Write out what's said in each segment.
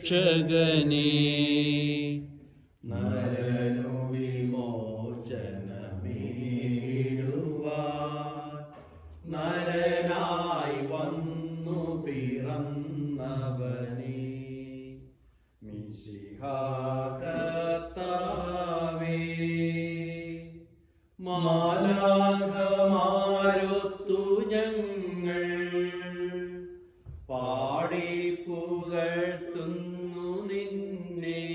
രക്ഷകനേ നരനു വിമോചനമേടുവാൻ നരനായി വന്നു പിറന്നവനേ മിശിഹാകർത്താവേ മാലാഖമാരൊത്തു ഞങ്ങൾ പാടി പുകഴ്ത്തുന്നു നിന്നെ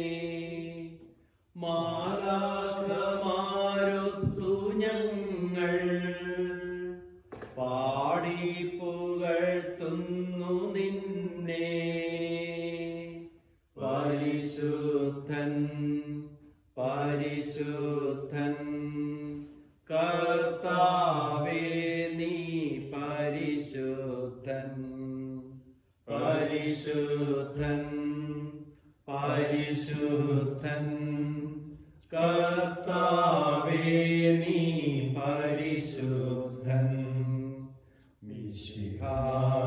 മാലാഖമാരൊത്തു ഞങ്ങൾ പാടി പുകഴ്ത്തുന്നു നിന്നെ പരിശുദ്ധൻ പരിശുദ്ധൻ കർത്താവേ നീ പരിശുദ്ധൻ പരിശുദ്ധൻ പരിശുദ്ധൻ കർത്താവേ നീ പരിശുദ്ധൻ മിശിഹാ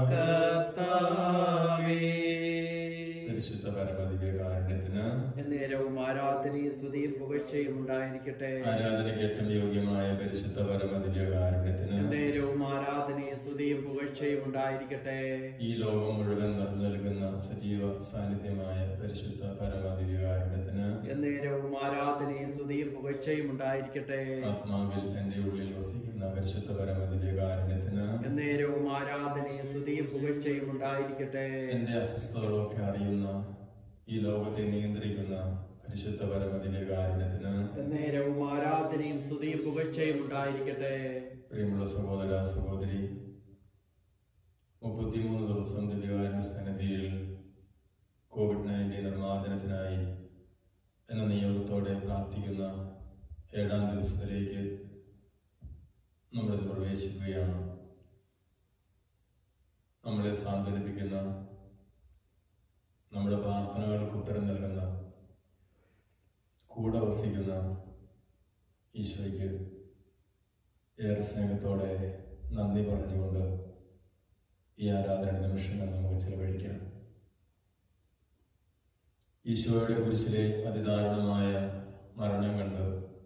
കർത്താവേ പരിശുദ്ധ പരമദിവ്യകാരുണ്യത്തിന് എന്നേരവും ആരാധനയും സ്തുതിയും പുകഴ്ചയും ഉണ്ടായിരിക്കട്ടെ ആരാധനയ്ക്ക് ഏറ്റവും യോഗ്യമായ പരിശുദ്ധ പരമദിവ്യകാരുണ്യത്തിന് എന്നേരവും ആരാധനയും സ്തുതിയും പുകഴ്ചയും ഉണ്ടായിരിക്കട്ടെ ഈ ലോകം മുഴുവൻ നിറഞ്ഞു നൽകുന്ന സജീവ സാന്നിധ്യമായ പരിശുദ്ധ പരമദിവ്യകാരുണ്യത്തിന് എന്നേരവും ആരാധനയും സ്തുതിയും പുകഴ്ചയും ഉണ്ടായിരിക്കട്ടെ ആത്മാവിൽ എന്റെ ഉള്ളിൽ വസിക്കുന്ന പരിശുദ്ധ പരമദിവ്യകാരുണ്യത്തിന് എന്നേരവും ആരാധനയും സ്തുതിയും പുകഴ്ചയും ഉണ്ടായിരിക്കട്ടെ എന്റെ അസ്വസ്ഥതകളൊക്കെ അറിയുന്ന ഈ ലോകത്തെ നിയന്ത്രിക്കുന്ന പരിശുദ്ധ പരമദിവ്യകാരുണ്യത്തിന് എന്നേരവും ആരാധനയും സ്തുതിയും പുകഴ്ചയും ഉണ്ടായിരിക്കട്ടെ പ്രിയമുള്ള സഹോദര സഹോദരി മുപ്പത്തിമൂന്ന് ദിവസം ദിവ്യകാരുണ്യ സന്നിധിയിൽ കോവിഡ് നയൻറ്റീൻ നിർമ്മാർജ്ജനത്തിനായി എന്ന നിയോഗത്തോടെ പ്രാർത്ഥിക്കുന്ന ഏഴാം ദിവസത്തിലേക്ക് നമ്മളിന്ന് പ്രവേശിക്കുകയാണ് നമ്മളെ സാന്ത്വനിപ്പിക്കുന്ന നമ്മുടെ പ്രാർത്ഥനകൾക്ക് ഉത്തരം നൽകുന്ന കൂടെ വസിക്കുന്ന ഈശോയ്ക്ക് ഏറെ സ്നേഹത്തോടെ നന്ദി പറഞ്ഞുകൊണ്ട് ഈ ആരാധന നിമിഷങ്ങൾ നമുക്ക് ചെലവഴിക്കാം ഈശോയുടെ കുരിശിലെ അതിദാരുണമായ മരണം കണ്ട്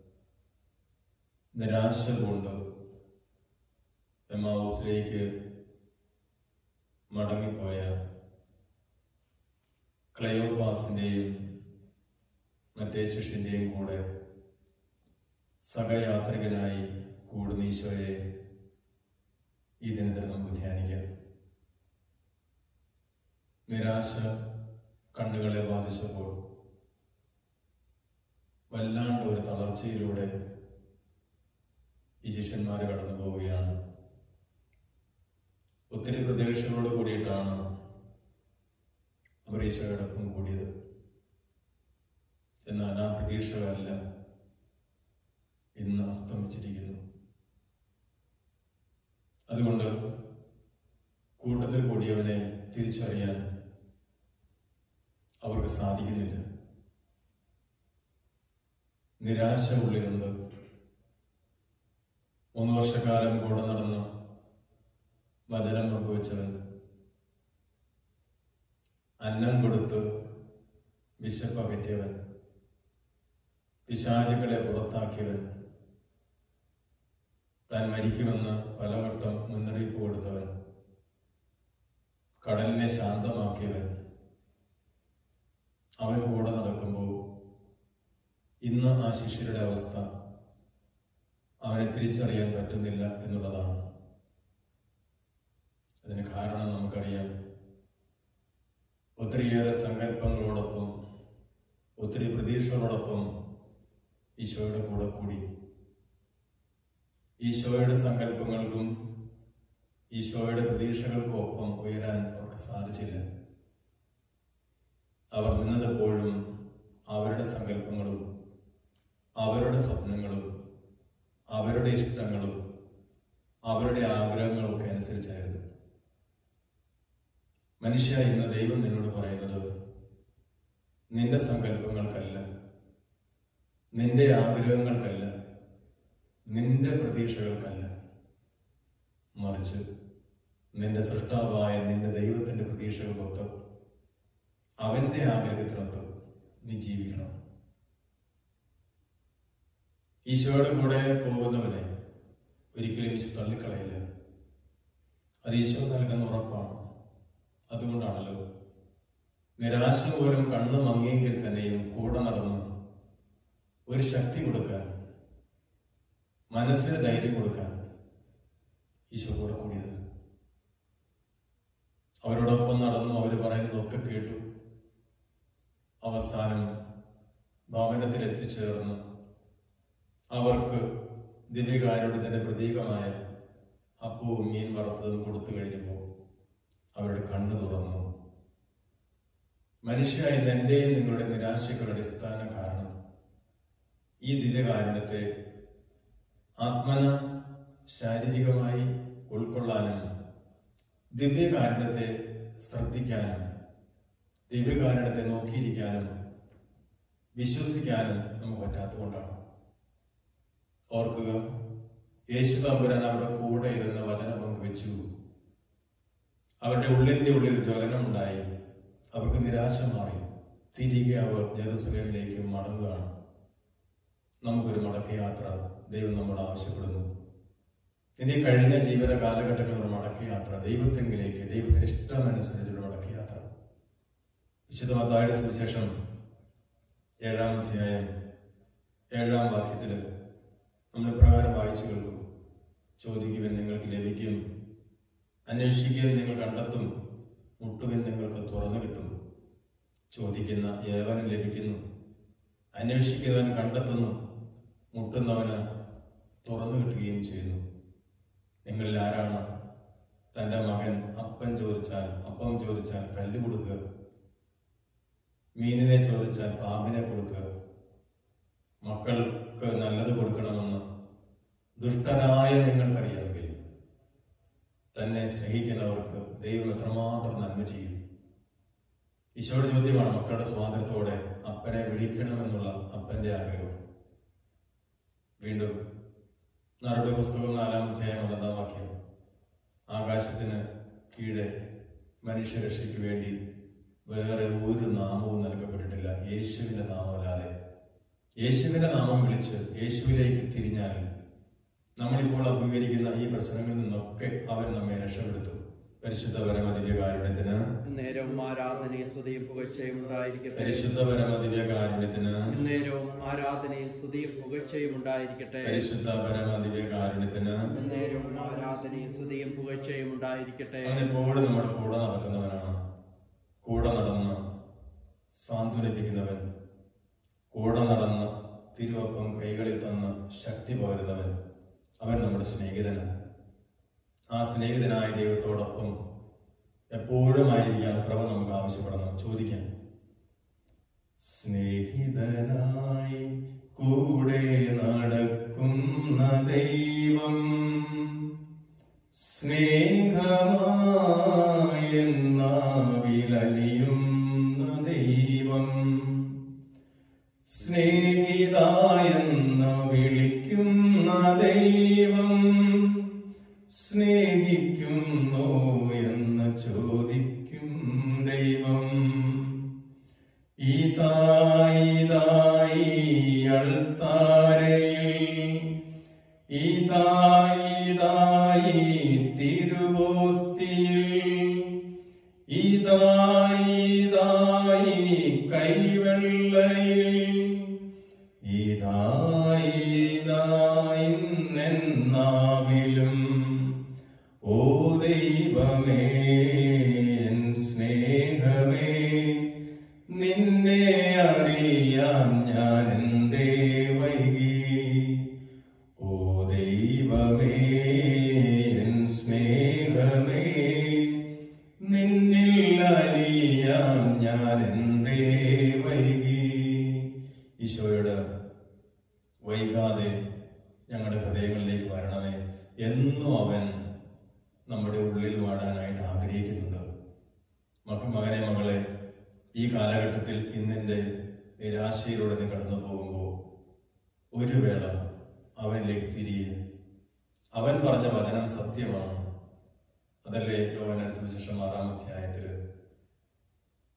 നിരാശ കൊണ്ട് എമാവൂസിലേക്ക് മടങ്ങിപ്പോയ ക്ലയോപാസിന്റെയും മറ്റേ ശിഷ്യന്റെയും കൂടെ സഹയാത്രികനായി കൂടുന്ന ഈശോയെ ഈ ദിനത്തിൽ നമുക്ക് ധ്യാനിക്കാം നിരാശ കണ്ണുകളെ ബാധിച്ചപ്പോൾ വല്ലാണ്ട് ഒരു തളർച്ചയിലൂടെ ഈ ശിഷ്യന്മാർ കടന്നു പോവുകയാണ് ഒത്തിരി പ്രതീക്ഷകളോട് കൂടിയിട്ടാണ് അവർ ഈശോയോടൊപ്പം കൂടിയത് എന്നാൽ ആ പ്രതീക്ഷകളെല്ലാം ഇന്ന് അസ്തമിച്ചിരിക്കുന്നു അതുകൊണ്ട് കൂട്ടത്തിൽ കൂടിയവനെ തിരിച്ചറിയാൻ അവർക്ക് സാധിക്കുന്നില്ല നിരാശ ഉള്ളിലുണ്ട് മൂന്ന് വർഷക്കാലം കൂടെ നടന്ന് വചനം പങ്കുവച്ചവൻ അന്നം കൊടുത്ത് വിശപ്പകറ്റിയവൻ പിശാചുക്കളെ പുറത്താക്കിയവൻ താൻ മരിക്കുമെന്ന് പലവട്ടം മുന്നറിയിപ്പ് കൊടുത്തവൻ കടലിനെ ശാന്തമാക്കിയവൻ അവൻ കൂടെ നടക്കുമ്പോൾ ഇന്ന് ആ ശിഷ്യരുടെ അവസ്ഥ അവനെ തിരിച്ചറിയാൻ പറ്റുന്നില്ല എന്നുള്ളതാണ് അതിന് കാരണം നമുക്കറിയാം ഒത്തിരിയേറെ സങ്കല്പങ്ങളോടൊപ്പം ഒത്തിരി പ്രതീക്ഷകളോടൊപ്പം ഈശോയുടെ കൂടെ കൂടി ഈശോയുടെ സങ്കല്പങ്ങൾക്കും ഈശോയുടെ പ്രതീക്ഷകൾക്കും ഒപ്പം ഉയരാൻ അവർക്ക് സാധിച്ചില്ല അവർ നിന്നതെപ്പോഴും അവരുടെ സങ്കല്പങ്ങളും അവരുടെ സ്വപ്നങ്ങളും അവരുടെ ഇഷ്ടങ്ങളും അവരുടെ ആഗ്രഹങ്ങളും ഒക്കെ അനുസരിച്ചായിരുന്നു മനുഷ്യ ഇന്ന് ദൈവം നിന്നോട് പറയുന്നത് നിന്റെ സങ്കല്പങ്ങൾക്കല്ല നിന്റെ ആഗ്രഹങ്ങൾക്കല്ല നിന്റെ പ്രതീക്ഷകൾക്കല്ല മറിച്ച് നിന്റെ സൃഷ്ടാവായ നിന്റെ ദൈവത്തിന്റെ പ്രതീക്ഷകൾക്കൊത്ത് അവന്റെ ആഗ്രഹത്തിനൊത്ത് നീ ജീവിക്കണം ഈശോയുടെ കൂടെ പോകുന്നവനെ ഒരിക്കലും ഈശോ തള്ളിക്കളയില്ല അത് ഈശോ നൽകുന്ന ഉറപ്പാണ് അതുകൊണ്ടാണല്ലോ നിരാശ മൂലം കണ്ണു മങ്ങിയെങ്കിൽ തന്നെയും കൂടെ നടന്ന് ഒരു ശക്തി കൊടുക്കാൻ മനസ്സിന് ധൈര്യം കൊടുക്കാൻ ഈശോ കൂടെ കൂടിയത് അവരോടൊപ്പം നടന്നു അവർ പറയുന്നതൊക്കെ കേട്ടു അവസാനം ഭവനത്തിൽ എത്തിച്ചേർന്ന് അവർക്ക് ദിവ്യകാരുണ്യത്തിന്റെ പ്രതീകമായ അപ്പവും മീൻ വറുത്തതും കൊടുത്തു കഴിഞ്ഞപ്പോൾ അവരുടെ കണ്ണു തുറന്നു മനുഷ്യ ഇന്ന് എന്റെയും നിങ്ങളുടെ നിരാശയ്ക്കുള്ള അടിസ്ഥാന കാരണം ഈ ദിവ്യകാരുണ്യത്തെ ആത്മന ശാരീരികമായി ഉൾക്കൊള്ളാനും ദിവ്യകാരുണ്യത്തെ ശ്രദ്ധിക്കാനും ദിവ്യകാരുണ്യത്തെ നോക്കിയിരിക്കാനും വിശ്വസിക്കാനും നമുക്ക് പറ്റാത്തതുകൊണ്ടാണ് ഓർക്കുക യേശു തമ്പുരാൻ അവരുടെ കൂടെ ഇരുന്ന് വചനം പങ്കുവെച്ചു അവരുടെ ഉള്ളിന്റെ ഉള്ളിൽ ജ്വലനമുണ്ടായി അവർക്ക് നിരാശ മാറി തിരികെ അവർ ജെറുസലേമിലേക്ക് മടങ്ങുകയാണ് നമുക്കൊരു മടക്കയാത്ര ദൈവം നമ്മോട് ആവശ്യപ്പെടുന്നു ഇനി കഴിഞ്ഞ ജീവിത കാലഘട്ടങ്ങളിലുള്ള മടക്കയാത്ര ദൈവത്തെങ്കിലേക്ക് ദൈവത്തിന് ഇഷ്ടമനുസരിച്ചുള്ള മടക്കയാത്ര വിശുദ്ധ മത്തായുടെ സുവിശേഷം ഏഴാം അധ്യായം ഏഴാം വാക്യത്തില് നമ്മൾ പ്രകാരം വായിച്ചു കേൾക്കും ചോദിക്കുവിൻ നിങ്ങൾക്ക് ലഭിക്കും അന്വേഷിക്കുവിൻ നിങ്ങൾ കണ്ടെത്തും മുട്ടുവിൻ നിങ്ങൾക്ക് തുറന്നു കിട്ടും ചോദിക്കുന്ന ഏവനും ലഭിക്കുന്നു അന്വേഷിക്കുന്നവൻ കണ്ടെത്തുന്നു മുട്ടുന്നവന് തുറന്നു കിട്ടുകയും ചെയ്യുന്നു നിങ്ങളിൽ ആരാണ് തന്റെ മകൻ അപ്പൻ ചോദിച്ചാൽ അപ്പം ചോദിച്ചാൽ കല്ല് കൊടുക്കുക മീനിനെ ചോദിച്ചാൽ പാമ്പിനെ കൊടുക്കുക മക്കൾക്ക് നല്ലത് കൊടുക്കണമെന്ന് ദുഷ്ടരായ നിങ്ങൾക്കറിയാമെങ്കിൽ തന്നെ സ്നേഹിക്കുന്നവർക്ക് ദൈവം എത്രമാത്രം നന്മ ചെയ്യും ഈശോയുടെ ചോദ്യമാണ് മക്കളുടെ സ്വാതന്ത്ര്യത്തോടെ അപ്പനെ വിളിക്കണമെന്നുള്ള അപ്പന്റെ ആഗ്രഹം വീണ്ടും നടപടി പുസ്തകം നാലാം അധ്യായം പന്ത്രണ്ടാം വാക്യം ആകാശത്തിന് കീഴെ മനുഷ്യരക്ഷയ്ക്ക് വേണ്ടി വേറെ ഒരു നാമവും നൽകപ്പെട്ടിട്ടില്ല യേശുവിന്റെ നാമമല്ലാതെ യേശുവിന്റെ നാമം വിളിച്ച് യേശുവിലേക്ക് തിരിഞ്ഞാൽ നമ്മളിപ്പോൾ അഭിമുഖീകരിക്കുന്ന ഈ പ്രശ്നങ്ങളിൽ നിന്നൊക്കെ അവൻ നമ്മെ രക്ഷപ്പെടുത്തും പരിശുദ്ധ പരമദിവ്യകാരുണ്യത്തിന് നേരവും ആരാധനയും സ്തുതിയും പുകഴ്ചയും ഉണ്ടായിരിക്കട്ടെ പരിശുദ്ധ പരമദിവ്യകാരുണ്യത്തിന് നേരവും ആരാധനയും സ്തുതിയും പുകഴ്ചയും ഉണ്ടായിരിക്കട്ടെ പരിശുദ്ധ പരമദിവ്യകാരുണ്യത്തിന് നേരവും ആരാധനയും സ്തുതിയും പുകഴ്ചയും ഉണ്ടായിരിക്കട്ടെ അവൻ എപ്പോഴും നമ്മുടെ കൂടെ നടക്കുന്നവനാണ് കൂടെ നടന്ന് സാന്ത്വനിപ്പിക്കുന്നവൻ കൂടെ നടന്ന് തിരുവപ്പം കൈകളിൽ തന്ന് ശക്തി പകരുന്നവൻ അവൻ നമ്മുടെ സ്നേഹിതനാണ് ആ സ്നേഹിതനായ ദൈവത്തോടൊപ്പം എപ്പോഴും ആയിരിക്കാൻ കൃപ നമുക്ക് ആവശ്യപ്പെടണം ചോദിക്കാം സ്നേഹിതനായി കൂടെ നടക്കുന്ന ദൈവം സ്നേഹമായെന്നാവിലലിയുന്ന ദൈവം സ്നേഹിതായെന്ന വിളിക്കുന്ന ദൈവം സ്നേഹിക്കുന്നു എന്ന് ചോദിക്കും ദൈവം ഇതായിതായി അൾത്താരയിൽ ഇതായിതായി തിരുവോസ്തിയിൽ ഇതായിതായി കൈവെള്ളയിൽ ഇതായിതായിന്നെന്നാവിലും ഓ ദൈവമേ എൻ സ്നേഹമേ നിന്നെ അറിയാൻ ഞാൻ എന്തേ വൈകി ഓ ദൈവമേ എൻ സ്നേഹമേ നിന്നിൽ അറിയാൻ ഞാൻ എന്തേ വൈകി ഈശോയുടെ വൈകാതെ ഞങ്ങളുടെ ഹൃദയങ്ങളിലേക്ക് വരണമേ എന്നും അവൻ നമ്മുടെ ഉള്ളിൽ വാടാനായിട്ട് ആഗ്രഹിക്കുന്നുണ്ട് മക്ക മകനെ മകളെ ഈ കാലഘട്ടത്തിൽ ഇന്നിന്റെ നിരാശയിലൂടെ നീ കടന്നു പോകുമ്പോൾ ഒരു വേള അവനിലേക്ക് തിരിയെ അവൻ പറഞ്ഞ വചനം സത്യമാണ് അതല്ലേ യോഹന സുവിശേഷം ആറാം അധ്യായത്തില്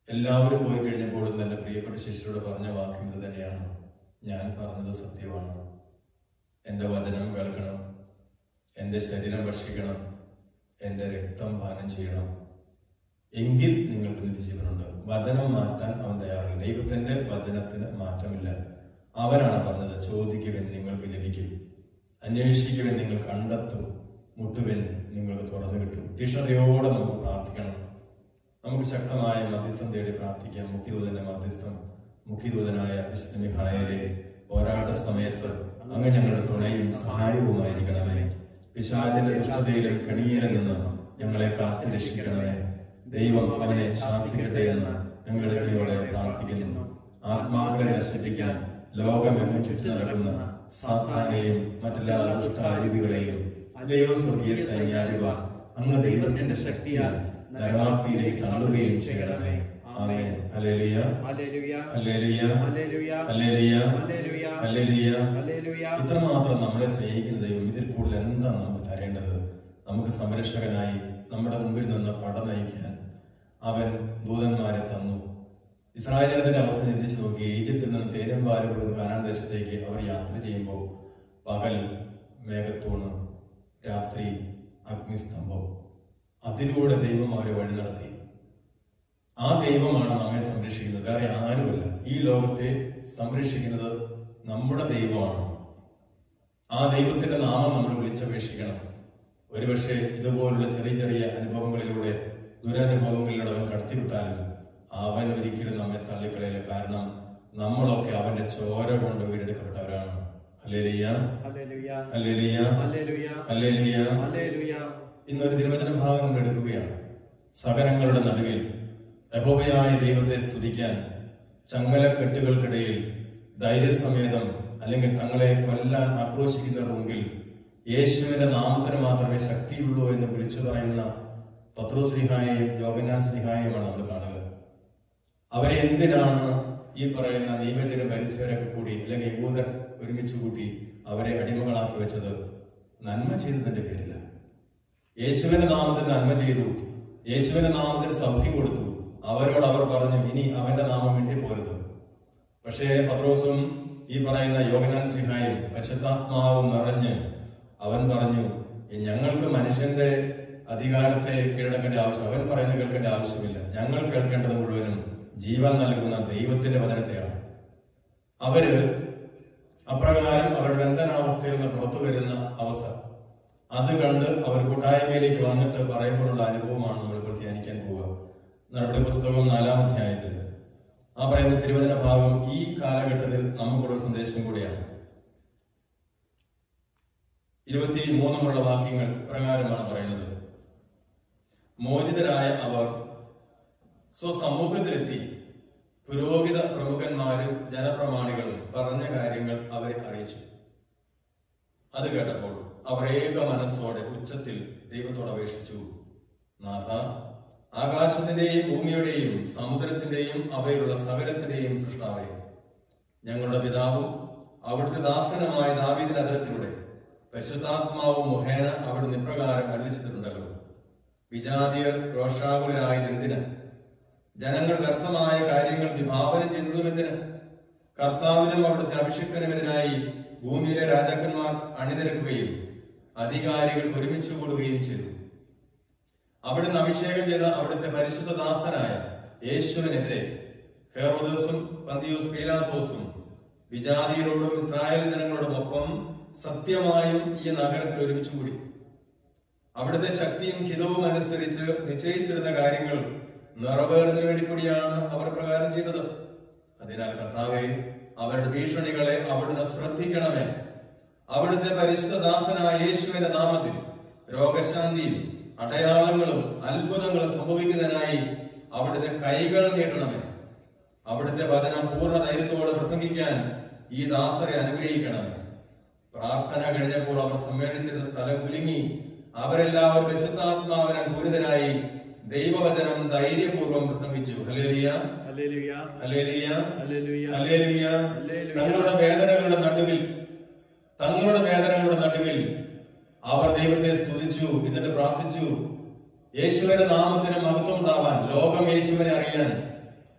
എല്ലാവരും പോയി കഴിഞ്ഞപ്പോഴും തന്റെ പ്രിയപ്പെട്ട ശിഷ്യരോട് പറഞ്ഞ വാക്യം ഇത് തന്നെയാണ് ഞാൻ പറഞ്ഞത് സത്യമാണ് എൻ്റെ വചനം കേൾക്കണം എൻ്റെ ശരീരം ഭക്ഷിക്കണം എൻ്റെ രക്തം പാനം ചെയ്യണം എങ്കിൽ നിങ്ങൾക്ക് നിത്യജീവനുണ്ട് വചനം മാറ്റാൻ അവൻ തയ്യാറില്ല ദൈവത്തിന്റെ വചനത്തിന് മാറ്റമില്ല അവനാണ് പറഞ്ഞത് ചോദിക്കുവൻ നിങ്ങൾക്ക് ലഭിക്കും അന്വേഷിക്കുവൻ നിങ്ങൾ കണ്ടെത്തും മുട്ടുവൻ നിങ്ങൾക്ക് തുറന്നു കിട്ടും തീഷ്ണതയോടെ നമുക്ക് പ്രാർത്ഥിക്കണം നമുക്ക് ശക്തമായ മധ്യസ്ഥം തേടി പ്രാർത്ഥിക്കാം മുഖ്യദൂതന്റെ മധ്യസ്ഥം മുഖ്യദൂതനായ വിഷ്ണുമിഹായലെ പോരാട്ട സമയത്ത് അങ്ങ് ഞങ്ങളുടെ തുണയും സഹായവുമായിരിക്കണമേ പിശാചിന്റെ ദുഷ്ടതയിലും കെണിയിലും നിന്ന് ഞങ്ങളെ കാത്തു രക്ഷിക്കണമേ ദൈവം അവനെ ശാസിക്കട്ടെ എന്ന് ഞങ്ങളുടെ ഇടയോടെ പ്രാർത്ഥിക്കുന്നു ആത്മാക്കളെ നശിപ്പിക്കാൻ ലോകമെങ്ങും ചുറ്റി നടക്കുന്ന സാധാനെയും മറ്റെല്ലാ ദുഷ്ടാരൂപികളെയും അല്ലയോ സ്വർഗീയ സൈന്യാധിപ അങ്ങ് ദൈവത്തിന്റെ ശക്തിയാൽ നരകാഗ്നിയിലേക്ക് തള്ളുകയും ചെയ്യണമേ ആമേൻ ഹല്ലേലൂയ ഹല്ലേലൂയ ഹല്ലേലൂയ ഹല്ലേലൂയ ഹല്ലേലൂയ ഹല്ലേലൂയ ഹല്ലേലൂയ ഹല്ലേലൂയ ഇത്രമാത്രം നമ്മളെ സ്നേഹിക്കുന്ന ദൈവം ഇതിൽ കൂടുതൽ എന്താ നമുക്ക് തരേണ്ടത് നമുക്ക് സംരക്ഷകനായി നമ്മുടെ മുമ്പിൽ നിന്ന് പട നയിക്കാൻ അവൻ ദൂതന്മാരെ തന്നു ഇസ്രായേൽ ജനത്തിന്റെ അവസ്ഥ ചിന്തിച്ചു നോക്കി ഈജിപ്തിൽ നിന്ന് തേനും പാലും കൊടുത്ത് കാനാൻ ദേശത്തേക്ക് അവർ യാത്ര ചെയ്യുമ്പോൾ പകൽ മേഘത്തൂണ് രാത്രി അഗ്നിസ്തംഭം അതിലൂടെ ദൈവം അവരെ വഴി നടത്തി ആ ദൈവമാണ് നമ്മെ സംരക്ഷിക്കുന്നത് വേറെ ആരുമല്ല ഈ ലോകത്തെ സംരക്ഷിക്കുന്നത് നമ്മുടെ ദൈവമാണ് ആ ദൈവത്തിന്റെ നാമം നമ്മൾ വിളിച്ചപേക്ഷിക്കണം ഒരുപക്ഷെ ഇതുപോലുള്ള ചെറിയ ചെറിയ അനുഭവങ്ങളിലൂടെ ദുരനുഭവങ്ങളിലൂടെ അവൻ കടത്തിവിട്ടാലും അവൻ ഒരിക്കലും നമ്മെ തള്ളിക്കളയില്ല കാരണം നമ്മളൊക്കെ അവന്റെ ചോര കൊണ്ട് വീടെടുക്കപ്പെട്ടവരാണ് ഹല്ലേലൂയ ഹല്ലേലൂയ ഹല്ലേലൂയ ഹല്ലേലൂയ ഹല്ലേലൂയ ഹല്ലേലൂയ ഇന്നൊരു തിരുവചന ഭാഗം നമ്മൾ എടുക്കുകയാണ് സകലങ്ങളുടെ നടുവിൽ യഹോവയായ ദൈവത്തെ സ്തുതിക്കാൻ ചങ്ങലക്കെട്ടുകൾക്കിടയിൽ ധൈര്യസമേതം അല്ലെങ്കിൽ തങ്ങളെ കൊല്ലാൻ ആക്രോശിക്കുന്നവരുടെ മുമ്പിൽ യേശുവിന്റെ നാമത്തിന് മാത്രമേ ശക്തിയുള്ളൂ എന്ന് വിളിച്ചു പറയുന്ന പത്രോസ്ലിഹായെയും യോഗനാൻ സ്ലിഹായെയുമാണ് നമ്മൾ കാണുക അവരെ എന്തിനാണ് ഈ പറയുന്ന നിയമജന പരിസരമൊക്കെ കൂടി അല്ലെങ്കിൽ യഹൂദർ ഒരുമിച്ച് കൂട്ടി അവരെ അടിമകളാക്കി വെച്ചത് നന്മ ചെയ്തതിന്റെ പേരില്ല യേശുവിന്റെ നാമത്തിൽ നന്മ ചെയ്തു യേശുവിന്റെ നാമത്തിൽ സൗഖ്യം കൊടുത്തു അവരോട് അവർ പറഞ്ഞു ഇനി അവന്റെ നാമം വേണ്ടി പോരുത് പക്ഷേ പത്രോസും ഈ പറയുന്ന യോഗനാൻ സ്ലിഹായും പശുദ്ധാത്മാവും നിറഞ്ഞ് അവൻ പറഞ്ഞു ഞങ്ങൾക്ക് മനുഷ്യന്റെ അധികാരത്തെ കീഴടക്കേണ്ട ആവശ്യം അവൻ പറയുന്നത് കേൾക്കേണ്ട ആവശ്യമില്ല ഞങ്ങൾ കേൾക്കേണ്ടത് മുഴുവനും ജീവൻ നൽകുന്ന ദൈവത്തിന്റെ വചനത്തെയാണ് അവര് അപ്രകാരം അവരുടെ ബന്ധനാവസ്ഥയിൽ നിന്ന് പുറത്തു വരുന്ന അവസ്ഥ അത് കണ്ട് അവർ കൂട്ടായ്മയിലേക്ക് വന്നിട്ട് പറയുമ്പോഴുള്ള അനുഭവമാണ് നമ്മൾ ഇപ്പോൾ ധ്യാനിക്കാൻ പോവുക നടപടി പുസ്തകം നാലാം അധ്യായത്തിൽ ആ പറയുന്ന തിരുവചന ഭാഗം ഈ കാലഘട്ടത്തിൽ നമുക്കുള്ള സന്ദേശം കൂടിയാണ് ഇരുപത്തി മൂന്നുമുള്ള വാക്യങ്ങൾ പ്രകാരമാണ് പറയുന്നത് മോചിതരായ അവർ സ്വസമൂഹത്തിലെത്തി പുരോഹിത പ്രമുഖന്മാരും ജനപ്രമാണികളും പറഞ്ഞ കാര്യങ്ങൾ അവരെ അറിയിച്ചു അത് കേട്ടപ്പോൾ അവർ ഏക മനസ്സോടെ ഉച്ചത്തിൽ ദൈവത്തോട് അപേക്ഷിച്ചു നാഥ ആകാശത്തിന്റെയും ഭൂമിയുടെയും സമുദ്രത്തിന്റെയും അവയിലുള്ള സകലത്തിന്റെയും സൃഷ്ടാവേ ഞങ്ങളുടെ പിതാവും അവിടുത്തെ ദാസനുമായ ദാവീദിന്റെ അതിരത്തിലൂടെ പരിശുദ്ധാത്മാവും മുഖേന അവിടുന്ന് ഇപ്രകാരം അന്വേഷിച്ചിട്ടുണ്ടല്ലോ വിജാതിയർ രോഷാകുലരായത് എന്തിന് ജനങ്ങൾ വ്യർത്ഥമായ കാര്യങ്ങൾ വിഭാവന ചെയ്തതും എന്തിന് കർത്താവിനും അവിടുത്തെ അഭിഷിക്തനുമെതിരായി ഭൂമിയിലെ രാജാക്കന്മാർ അണിനിരക്കുകയും അധികാരികൾ ഒരുമിച്ച് കൂടുകയും ചെയ്തു അവിടുന്ന് അഭിഷേകം ചെയ്ത അവിടുത്തെ പരിശുദ്ധ ദാസനായ യേശുവിനെതിരെ ഹെറോദസും പന്തിയൂസ് പീലാത്തോസും വിജാതിയരോടും ഇസ്രായേൽ ജനങ്ങളോടും ഒപ്പം സത്യമായും ഈ നഗരത്തിൽ ഒരുമിച്ച് കൂടി അവിടുത്തെ ശക്തിയും ഹിതവും അനുസരിച്ച് നിശ്ചയിച്ചിരുന്ന കാര്യങ്ങൾ നിറവേറുന്നതിന് വേണ്ടി കൂടിയാണ് അവർ പ്രകാരം ചെയ്തത് അതിനാൽ കർത്താവെ അവരുടെ ഭീഷണികളെ അവിടുന്ന് ശ്രദ്ധിക്കണമേ അവിടുത്തെ പരിശുദ്ധ ദാസനായ യേശുവിന്റെ നാമത്തിൽ രോഗശാന്തിയും അടയാളങ്ങളും അത്ഭുതങ്ങളും സംഭവിക്കുന്നതിനായി അവിടുത്തെ കൈകൾ നീട്ടണമേ അവിടുത്തെ വചനം പൂർണ്ണ ധൈര്യത്തോടെ പ്രസംഗിക്കാൻ ഈ ദാസരെ അനുഗ്രഹിക്കണമേ പ്രാർത്ഥന കഴിഞ്ഞപ്പോൾ അവർ സമ്മേളിച്ചിരുന്ന സ്ഥലം കുലുങ്ങി അവരെല്ലാവരും വിശുദ്ധാത്മാവിനെ പൂരിതരായി ദൈവവചനം ധൈര്യപൂർവ്വം പ്രസംഗിച്ചു ഹല്ലേലൂയ ഹല്ലേലൂയ ഹല്ലേലൂയ ഹല്ലേലൂയ ഹല്ലേലൂയ ഹല്ലേലൂയ. തങ്ങളുടെ വേദനകളുടെ നടുവിൽ തങ്ങളുടെ വേദനകളുടെ നടുവിൽ അവർ ദൈവത്തെ സ്തുതിച്ചു എന്നിട്ട് പ്രാർത്ഥിച്ചു യേശുവിന്റെ നാമത്തിന് മഹത്വം ഉണ്ടാവാൻ ലോകം യേശുവിനെ അറിയാൻ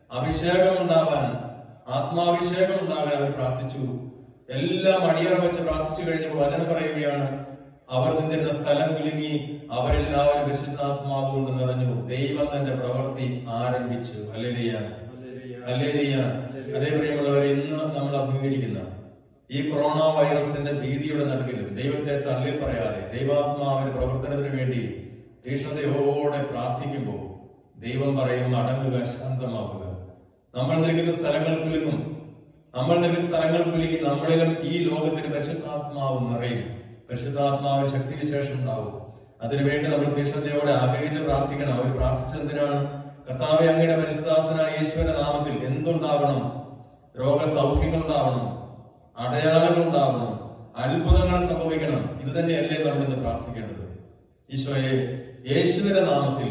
അഭിഷേകം ഉണ്ടാവാൻ ആത്മാഭിഷേകം ഉണ്ടാകാൻ അവർ പ്രാർത്ഥിച്ചു എല്ലാം അടിയറ വെച്ച് പ്രാർത്ഥിച്ചു കഴിഞ്ഞപ്പോൾ വചനം പറയുകയാണ് അവർ നിന്നിരുന്ന സ്ഥലം കുലുങ്ങി അവരെല്ലാവരും വിശുദ്ധാത്മാവ് കൊണ്ട് നിറഞ്ഞു ദൈവം തന്റെ പ്രവൃത്തി ആരംഭിച്ചു അല്ലേലിയ അല്ലേലിയ അതേ പ്രിയമുള്ളവരെ ഇന്ന് നമ്മൾ അഭിമുഖീകരിക്കുന്ന ഈ കൊറോണ വൈറസിന്റെ ഭീതിയുടെ നടുവിലും ദൈവത്തെ തള്ളി പറയാതെ ദൈവാത്മാവിന്റെ പ്രവർത്തനത്തിന് വേണ്ടി തീഷ്ണതയോടെ പ്രാർത്ഥിക്കുമ്പോൾ ദൈവം പറയും അടങ്ങുക ശാന്തമാവുക നമ്മൾ നിൽക്കുന്ന സ്ഥലങ്ങൾ കുലുങ്ങും നമ്മൾ നിൽക്കുന്ന സ്ഥലങ്ങൾ കുലുങ്ങി നമ്മളിലും ഈ ലോകത്തിന് പരിശുദ്ധാത്മാവ് നിറയും പരിശുദ്ധാത്മാവിന് ശക്തിവിശേഷം ഉണ്ടാവും അതിനുവേണ്ടി നമ്മൾ തീഷ്ണതയോടെ ആഗ്രഹിച്ച് പ്രാർത്ഥിക്കണം അവർ പ്രാർത്ഥിച്ചെന്തിനാണ് കർത്താവെ അങ്ങയുടെ പരിശുദ്ധാസനായ യേശുവിന്റെ നാമത്തിൽ എന്തുണ്ടാവണം രോഗസൗഖ്യങ്ങൾ ഉണ്ടാവണം അടയാളങ്ങൾ ഉണ്ടാവണം അത്ഭുതങ്ങൾ സംഭവിക്കണം ഇത് തന്നെയല്ലേ നമ്മൾ ഇന്ന് പ്രാർത്ഥിക്കേണ്ടത് ഈശോയെ യേശുവിന്റെ നാമത്തിൽ